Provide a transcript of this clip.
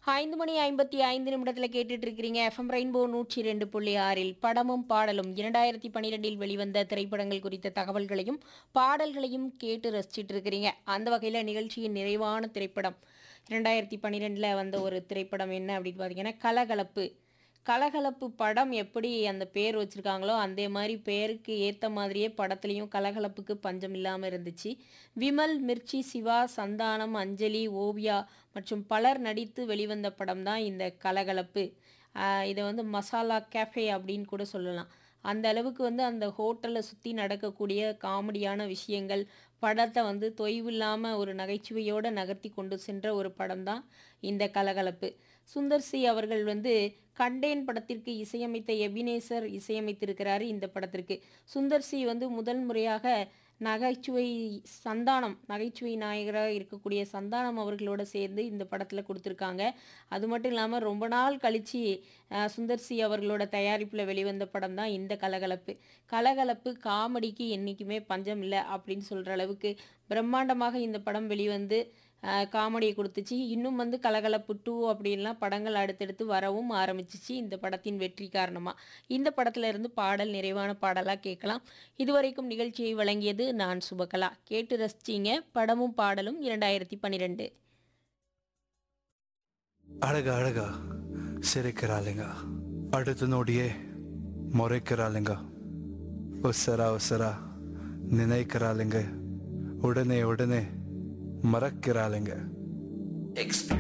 ஐந்து மணி ஐம்பத்தி ஐந்து நிமிடத்தில் கேட்டுட்டு இருக்கிறீங்க எஃப்எம் ரெயின்போ நூற்றி ரெண்டு புள்ளி ஆறில் படமும் பாடலும் இரண்டாயிரத்தி பன்னிரெண்டில் வெளிவந்த திரைப்படங்கள் குறித்த தகவல்களையும் பாடல்களையும் கேட்டு ரசிச்சிட்டு இருக்கிறீங்க அந்த வகையில் நிகழ்ச்சியின் நிறைவான திரைப்படம் இரண்டாயிரத்தி பன்னிரெண்டில் வந்த ஒரு திரைப்படம் என்ன அப்படின்னு பார்த்தீங்கன்னா கலகலப்பு கலகலப்பு படம் எப்படி அந்த பேர் வச்சுருக்காங்களோ அதே மாதிரி பேருக்கு ஏற்ற மாதிரியே படத்துலேயும் கலகலப்புக்கு பஞ்சம் இல்லாமல் இருந்துச்சு விமல் மிர்ச்சி சிவா சந்தானம் அஞ்சலி ஓவியா மற்றும் பலர் நடித்து வெளிவந்த படம் தான் இந்த கலகலப்பு ஆஹ் இதை வந்து மசாலா கேஃபே அப்படின்னு கூட சொல்லலாம் அந்த அளவுக்கு வந்து அந்த ஹோட்டலை சுற்றி நடக்கக்கூடிய காமெடியான விஷயங்கள் படத்தை வந்து தொய்வில்லாமல் ஒரு நகைச்சுவையோடு நகர்த்தி கொண்டு சென்ற ஒரு படம் தான் இந்த கலகலப்பு சுந்தர் சி அவர்கள் வந்து கண்டேன் படத்திற்கு இசையமைத்த எபினேசர் இசையமைத்திருக்கிறாரு இந்த படத்திற்கு சுந்தர் சி வந்து முதல் முறையாக நகைச்சுவை சந்தானம் நகைச்சுவை நாயகராக இருக்கக்கூடிய சந்தானம் அவர்களோட சேர்ந்து இந்த படத்தில் கொடுத்துருக்காங்க அது மட்டும் இல்லாமல் ரொம்ப நாள் கழித்து சுந்தர் சி அவர்களோட தயாரிப்பில் வெளிவந்த படம் தான் இந்த கலகலப்பு கலகலப்பு காமெடிக்கு என்றைக்குமே பஞ்சம் இல்லை அப்படின்னு சொல்கிற அளவுக்கு பிரம்மாண்டமாக இந்த படம் வெளிவந்து காமெடியை கொடுத்துச்சு இன்னும் வந்து கலகலப்பு டூ அப்படின்லாம் படங்கள் அடுத்தடுத்து வரவும் ஆரம்பிச்சிச்சு இந்த படத்தின் வெற்றி காரணமாக இந்த படத்துல இருந்து பாடல் நிறைவான பாடலாக கேட்கலாம் இதுவரைக்கும் நிகழ்ச்சியை வழங்கியது நான் சுபகலா கேட்டு ரசிச்சிங்க படமும் பாடலும் இரண்டாயிரத்தி பன்னிரெண்டு அழக அழகா சிரிக்கிறாளுங்க அடுத்த நொடியே முறைக்கிறாளுங்க உசரா உசரா நினைக்கிறாளுங்க உடனே உடனே மறக்கிறாளுங்க